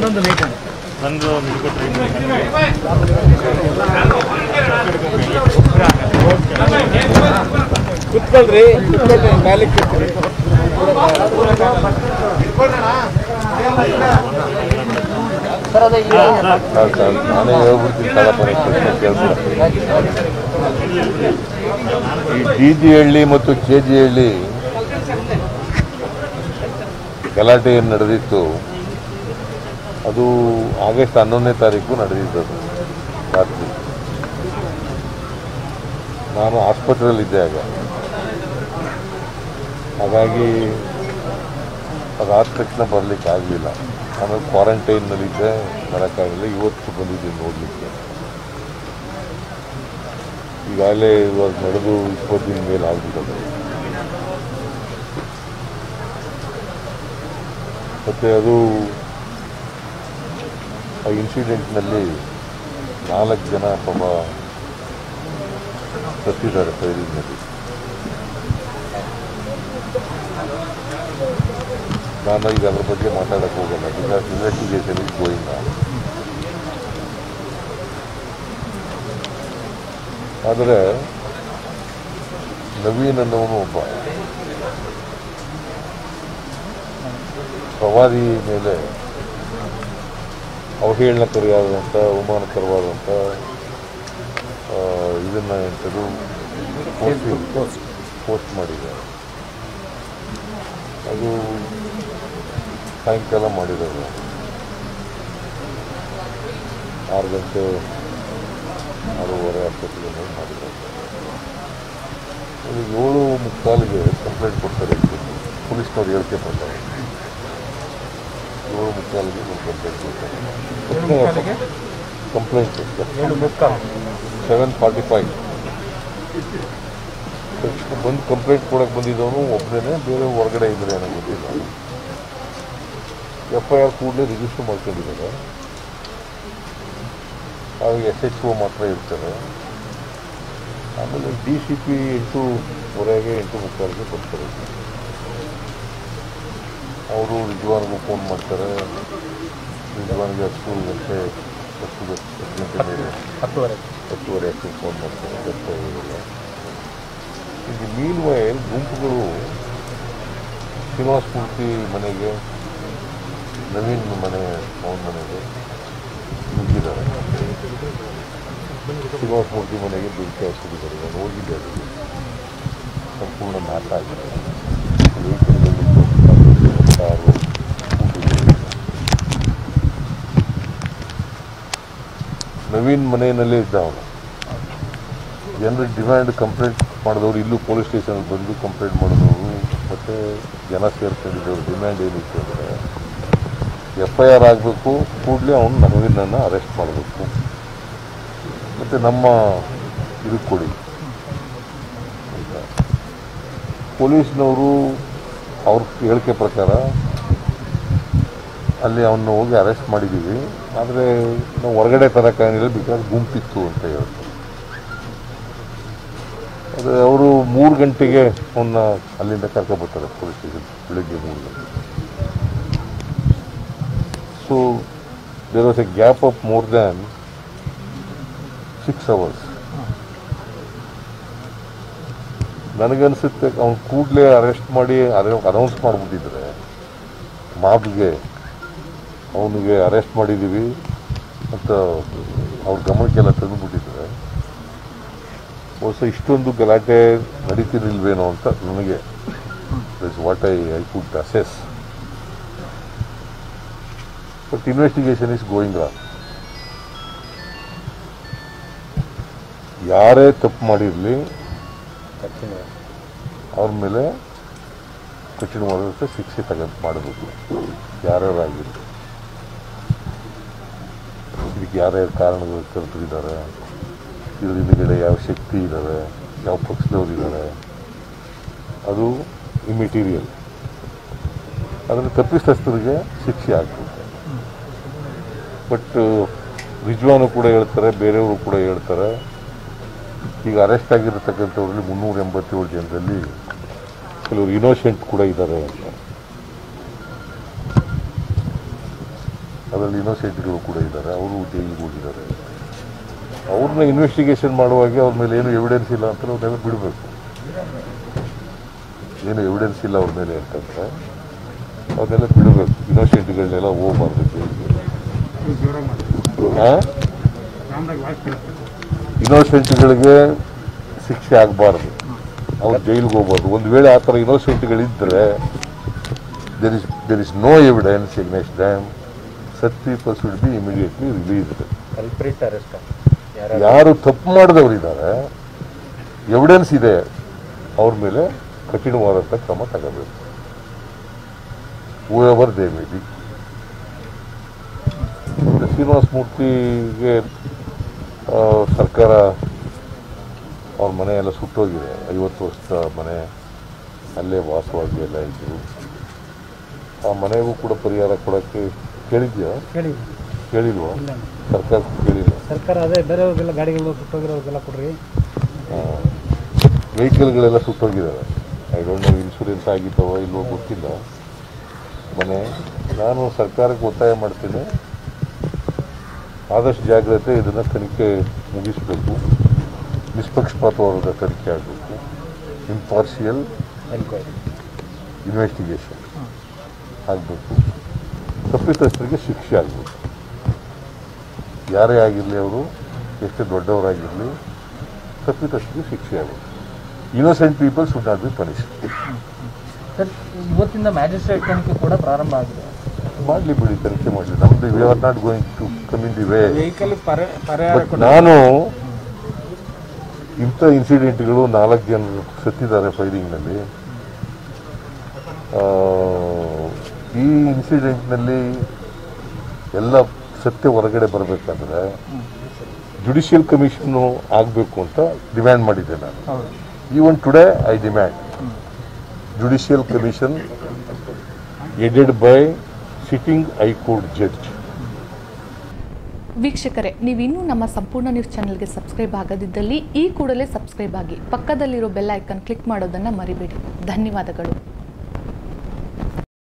ಇನ್ನೊಂದು ನೈಟ್ ನಂದು ಮಿಡ್ಕೊಟ್ರೆ ಕುತ್ಕೊಳ್ರಿ ಕುತ್ಕೊಳ್ರಿ ಮೇಲೆ ಕೂತ್ಕೊಳ್ಳಿ. ನಾನೇ ಹೇಳ್ಬಿಡ್ತೀನಿ ಕಳಪನೆ ಪ್ರಶ್ನೆ ಕೇಳ್ಬಿಡ ಈ ಡಿ ಜಿ ಹಳ್ಳಿ ಮತ್ತು ಕೆ ಜಿ ಹಳ್ಳಿ ಗಲಾಟೆ ಏನು ನಡೆದಿತ್ತು ಅದು ಆಗಸ್ಟ್ ಹನ್ನೊಂದನೇ ತಾರೀಕು ನಡೆದಿದ್ದದು ರಾತ್ರಿ ನಾನು ಆಸ್ಪತ್ರೆಯಲ್ಲಿದ್ದೆ ಆಗ ಹಾಗಾಗಿ ಅದಾದ ತಕ್ಷಣ ಬರಲಿಕ್ಕೆ ಆಗಲಿಲ್ಲ ಆಮೇಲೆ ಕ್ವಾರಂಟೈನ್ನಲ್ಲಿದ್ದೆ ಬರೋಕ್ಕಾಗಲಿಲ್ಲ ಇವತ್ತು ಬಂದಿದ್ದೀನಿ ನೋಡಲಿಕ್ಕೆ ಈಗಾಗಲೇ ಇವಾಗ ನಡೆದು ಇಪ್ಪತ್ತು ದಿನ ಮೇಲೆ ಆಗ್ಬಿಟ್ಟದೆ ಮತ್ತು ಅದು ಆ ಇನ್ಸಿಡೆಂಟ್ನಲ್ಲಿ ನಾಲ್ಕು ಜನ ಪಾಪ ಸತ್ತಿದ್ದಾರೆ ಫೈರಿಂಗ್ನಲ್ಲಿ ನಾನು ಈಗ ಅದ್ರ ಬಗ್ಗೆ ಮಾತಾಡಕ್ಕೆ ಹೋಗಲ್ಲ ಬಿಕಾಸ್ ಇನ್ವೆಸ್ಟಿಗೇಷನ್ ಇಸ್ ಗೋಯಿಂಗ್ ಆದರೆ ನವೀನ್ ಅನ್ನೋನು ಒಬ್ಬ ಪ್ರವಾದಿ ಮೇಲೆ ಅವಹೇಳನಕರಿಯಾದಂಥ ಅವಮಾನಕರವಾದಂಥ ಆ, ಇದನ್ನ ಎಂಥದ್ದು ಪೋಸ್ಟ್ ಪೋಸ್ಟ್ ಮಾಡಿದ್ದಾರೆ ಅದು ಸಾಯಂಕಾಲ ಮಾಡಿರೋದು ಆರು ಗಂಟೆ ಆರೂವರೆ ಅಷ್ಟೊತ್ತಿಗೆ ಮಾಡಿರೋದು ಅದು ಏಳು ಮುಕ್ಕಾಲಿಗೆ ಕಂಪ್ಲೇಂಟ್ ಕೊಡ್ತಾರೆ ಪೊಲೀಸ್ನವ್ರು ಹೇಳಿಕೆ ಪ್ರಕಾರ ಏಳು ಮುಕ್ಕಾಲಿಗೆ ಒಂದು ಕಂಪ್ಲೇಂಟ್ ಕೊಡ್ತಾರೆ ಕಂಪ್ಲೇಂಟ್ ಸೆವೆನ್ ಫಾರ್ಟಿ ಫೈವ್ ಬಂದು ಕಂಪ್ಲೇಂಟ್ ಕೊಡಕ್ಕೆ ಬಂದಿದ್ದವನು ಒಬ್ಬನೇ ಬೇರೆ ಹೊರಗಡೆ ಇದ್ರೆ ನನಗೆ ಗೊತ್ತಿಲ್ಲ ಎಫ್ ಐ ಆರ್ ಕೂಡಲೇ ರಿಜಿಸ್ಟರ್ ಮಾಡ್ಕೊಂಡಿದ್ದಾರೆ ಆಗ ಎಸ್ ಎಚ್ ಒ ಮಾತ್ರ ಇರ್ತಾರೆ ಆಮೇಲೆ ಡಿ ಸಿ ಪಿ ಎಂಟೂವರೆಗೆ ಎಂಟು ಮುಕ್ಕಾಲಿಗೆ ಬರ್ತಾರೆ ಅವರು ರಿಜ್ವಾನ್ಗೂ ಫೋನ್ ಮಾಡ್ತಾರೆ ರಿಜ್ವಾನ್ಗೆ ಹತ್ತು ಗಂಟೆ ಹತ್ತು ಗಂಟೆ ಹತ್ತು ಗಂಟೆ ಮೇಲೆ ಹತ್ತುವರೆ ಹತ್ತುವರೆ ಅಷ್ಟು ಫೋನ್ ಮಾಡ್ತಾರೆ ಗೊತ್ತಾಗಿಲ್ಲ ಈಗ ಮೀನ್ವಯಲ್ ಗುಂಪುಗಳು ಶ್ರೀನಿವಾಸ ಮೂರ್ತಿ ಮನೆಗೆ ನವೀನ್ ಮನೆ ಅವನ ಮನೆಗೆ ನುಗ್ಗಿದ್ದಾರೆ ಶ್ರೀನಿವಾಸ ಮೂರ್ತಿ ಮನೆಗೆ ಬೆಂಕಿ ಹಾಕಿದ್ದಾರೆ ನಾನು ಹೋಗಿದ್ದೆ ಅದಕ್ಕೆ ಸಂಪೂರ್ಣ ನಾಶ ಆಗಿದೆ ವೆಹಿಕಲ್ಗಳು ಕಾರು ಸ್ಕೂಟಿಗಳು ನವೀನ್ ಮನೆಯಲ್ಲೇ ಇದ್ದ ಅವನು ಜನರ ಡಿಮ್ಯಾಂಡ್ ಕಂಪ್ಲೇಂಟ್ ಮಾಡಿದವರು ಇಲ್ಲೂ ಪೊಲೀಸ್ ಸ್ಟೇಷನ್ಗೆ ಬಂದು ಕಂಪ್ಲೇಂಟ್ ಮಾಡಿದವರು ಮತ್ತು ಜನ ಸೇರ್ಕೊಂಡಿದ್ದವ್ರು ಡಿಮ್ಯಾಂಡ್ ಏನಿತ್ತು ಅಂದರೆ ಎಫ್ ಐ ಆರ್ ಆಗಬೇಕು ಕೂಡಲೇ ಅವನು ನವೀನನ್ನು ಅರೆಸ್ಟ್ ಮಾಡಬೇಕು ಮತ್ತು ನಮ್ಮ ಇದು ಕೊಡಿ ಅಂತ ಪೊಲೀಸ್ನವರು ಅವ್ರ ಹೇಳಿಕೆ ಪ್ರಕಾರ ಅಲ್ಲಿ ಅವನ್ನ ಹೋಗಿ ಅರೆಸ್ಟ್ ಮಾಡಿದ್ದೀವಿ ಆದರೆ ನಾವು ಹೊರಗಡೆ ತರೋಕ್ಕಾಗಿಲ್ಲ ಬಿಕಾಸ್ ಗುಂಪಿತ್ತು ಅಂತ ಹೇಳ್ತಾರೆ ಅದು ಅವರು ಮೂರು ಗಂಟೆಗೆ ಅವನ್ನ ಅಲ್ಲಿಂದ ಕರ್ಕೊಬರ್ತಾರೆ ಪೊಲೀಸ್ ಸ್ಟೇಷನ್ ಬೆಳಿಗ್ಗೆ ಮೂರು ಗಂಟೆ so there was a gap of more than six hours ನನಗನ್ಸುತ್ತೆ ಅವ್ನು ಕೂಡಲೇ ಅರೆಸ್ಟ್ ಮಾಡಿ ಅನೌನ್ಸ್ ಮಾಡಿಬಿಟ್ಟಿದ್ರೆ ಮಾಬ್ಗೆ ಅವನಿಗೆ ಅರೆಸ್ಟ್ ಮಾಡಿದ್ದೀವಿ ಅಂತ ಅವ್ರ ಗಮನಕ್ಕೆಲ್ಲ ತೆಗೆದುಬಿಟ್ಟಿದ್ರೆ ಬಹುಶಃ ಇಷ್ಟೊಂದು ಗಲಾಟೆ ನಡೀತಿರ್ಲಿಲ್ವೇನೋ ಅಂತ ನನಗೆ is what I I could assess but investigation is going on ಯಾರೇ ತಪ್ಪು ಮಾಡಿರಲಿ ಅವ್ರ ಮೇಲೆ ಕಠಿಣವಾದಂಥ ಶಿಕ್ಷೆ ತಗೊಂಡು ಮಾಡಬೇಕು ಯಾರ್ಯಾರಾಗಿರಲಿ ಇದಕ್ಕೆ ಯಾರ್ಯಾರು ಕಾರಣಗಳು ಕರೆದಿದ್ದಾರೆ ಇದ್ರ ಹಿಂದುಗಡೆ ಯಾವ ಶಕ್ತಿ ಇದ್ದಾವೆ ಯಾವ ಪಕ್ಷದವ್ರು ಇದ್ದಾರೆ ಅದು ಇಮಿಟೀರಿಯಲ್ ಅದನ್ನು ತಪ್ಪಿತಸ್ಥರಿಗೆ ಶಿಕ್ಷೆ ಆಗ್ಬೇಕು ಬಟ್ ರಿಜ್ವಾನು ಕೂಡ ಹೇಳ್ತಾರೆ ಬೇರೆಯವರು ಕೂಡ ಹೇಳ್ತಾರೆ ಈಗ ಅರೆಸ್ಟ್ ಆಗಿರತಕ್ಕಂಥವ್ರಲ್ಲಿ ಮುನ್ನೂರ ಎಂಬತ್ತೇಳು ಜನರಲ್ಲಿ ಕೆಲವರು ಇನೋಸೆಂಟ್ ಕೂಡ ಇದ್ದಾರೆ ಅಂತ ಅದರಲ್ಲಿ ಇನ್ನೋಸೆಂಟ್ಗಳು ಕೂಡ ಇದ್ದಾರೆ ಅವರು ಜೈಲಿಗೆ ಹೋಗಿದ್ದಾರೆ ಅವ್ರನ್ನ ಇನ್ವೆಸ್ಟಿಗೇಷನ್ ಮಾಡುವಾಗ ಅವ್ರ ಮೇಲೆ ಏನು ಎವಿಡೆನ್ಸ್ ಇಲ್ಲ ಅಂತ ಅವ್ರನ್ನೆಲ್ಲ ಬಿಡಬೇಕು ಏನು ಎವಿಡೆನ್ಸ್ ಇಲ್ಲ ಅವ್ರ ಮೇಲೆ ಅಂತಂದ್ರೆ ಅವ್ರನ್ನೆಲ್ಲ ಬಿಡಬೇಕು ಇನ್ನೋಸೆಂಟ್ಗಳನ್ನೆಲ್ಲ ಹೋಗ್ಬಾರ್ದು ಜೈಲಿಗೆ ಹಾಂ ಇನ್ನೋಸೆಂಟ್ಗಳಿಗೆ ಶಿಕ್ಷೆ ಆಗಬಾರ್ದು ಅವ್ರು ಜೈಲಿಗೆ ಹೋಗ್ಬಾರ್ದು ಒಂದು ವೇಳೆ ಆ ಥರ ಇನ್ನೋಸೆಂಟ್ಗಳಿದ್ದರೆ there is there is no evidence against them such peoples will be immediately released culprit arrest ಯಾರು ತಪ್ಪು ಮಾಡಿದವರಿದ್ದಾರೆ ಎವಿಡೆನ್ಸ್ ಇದೆ ಅವ್ರ ಮೇಲೆ ಕಠಿಣವಾದಂಥ ಕ್ರಮ ತಗೋಬೇಕು whoever they may be Srinivasa ಮೂರ್ತಿಗೆ ಆ, ಸರ್ಕಾರ ಅವ್ರ ಮನೆ ಎಲ್ಲ ಸುಟ್ಟೋಗಿದೆ ಐವತ್ತು ವರ್ಷದ ಮನೆ ಅಲ್ಲೇ ವಾಸವಾಗಿ ಎಲ್ಲ ಇದ್ರು ಆ ಮನೆಗೂ ಕೂಡ ಪರಿಹಾರ ಕೊಡೋಕ್ಕೆ ಕೇಳಿದ್ಯಾ ಹೇಳಿ ಕೇಳಿಲ್ವಾ ಸರ್ಕಾರ ಕೇಳಿಲ್ಲ ಸರ್ಕಾರ ಅದೇ ಬೇರೆಯವ್ರಿಗೆಲ್ಲ ಗಾಡಿಗಳು ಸುಟ್ಟೋಗಿರೋರಿಗೆಲ್ಲ ಕೊಡ್ರಿ ವೆಹಿಕಲ್ಗಳೆಲ್ಲ ಸುಟ್ಟೋಗಿದ್ದಾವೆ ಐ ಡೋಂಟ್ ನೋ ಇನ್ಶೂರೆನ್ಸ್ ಆಗಿದ್ದಾವೋ ಇಲ್ವೋ ಗೊತ್ತಿಲ್ಲ ಮನೆ ನಾನು ಸರ್ಕಾರಕ್ಕೆ ಒತ್ತಾಯ ಮಾಡ್ತೀನಿ ಆದಷ್ಟು ಜಾಗ್ರತೆ ಇದನ್ನು ತನಿಖೆ ಮುಗಿಸಬೇಕು ನಿಷ್ಪಕ್ಷಪಾತವಾದ ತನಿಖೆ ಆಗಬೇಕು ಇಂಪಾರ್ಷಿಯಲ್ ಎನ್ಕ್ವೈರಿ ಇನ್ವೆಸ್ಟಿಗೇಷನ್ ಆಗಬೇಕು ತಪ್ಪಿತಸ್ಥರಿಗೆ ಶಿಕ್ಷೆ ಆಗಬೇಕು ಯಾರೇ ಆಗಿರಲಿ ಅವರು ಎಷ್ಟೇ ದೊಡ್ಡವರಾಗಿರಲಿ ತಪ್ಪಿತಸ್ಥರಿಗೆ ಶಿಕ್ಷೆ ಆಗಬೇಕು innocent people should not be punish sir ಇವತ್ತಿಂದ ಮ್ಯಾಜಿಸ್ಟ್ರೇಟ್ ತನಿಖೆ ಕೂಡ ಪ್ರಾರಂಭ ಆಗಿದೆ ಮಾಡಲಿ ಬಿಡಿ ತನಿಖೆ ಮಾಡಲಿ ನಮ್ದು we are not going to come in the way vehicle ಪರಿಹಾರ ಬಟ್ ನಾನು ಇಂಥ ಇನ್ಸಿಡೆಂಟ್ಗಳು ನಾಲ್ಕು ಜನ ಸತ್ತಿದ್ದಾರೆ ಫೈರಿಂಗ್ನಲ್ಲಿ ಆ, ಈ ಇನ್ಸಿಡೆಂಟ್ನಲ್ಲಿ ಎಲ್ಲ ಸತ್ಯ ಹೊರಗಡೆ ಬರಬೇಕಾದ್ರೆ ಜುಡಿಷಿಯಲ್ ಕಮಿಷನ್ನು ಆಗಬೇಕು ಅಂತ ಡಿಮ್ಯಾಂಡ್ ಮಾಡಿದ್ದೆ ನಾನು even today I demand judicial commission headed by sitting high court judge ವೀಕ್ಷಕರೇ ನೀವಿನ್ನೂ ನಮ್ಮ ಸಂಪೂರ್ಣ ನ್ಯೂಸ್ ಚಾನೆಲ್ಗೆ ಸಬ್ಸ್ಕ್ರೈಬ್ ಆಗದಿದ್ದಲ್ಲಿ ಈ ಕೂಡಲೇ ಸಬ್ಸ್ಕ್ರೈಬ್ ಆಗಿ ಪಕ್ಕದಲ್ಲಿರೋ ಬೆಲ್ ಐಕನ್ ಕ್ಲಿಕ್ ಮಾಡೋದನ್ನು ಮರಿಬೇಡಿ ಧನ್ಯವಾದಗಳು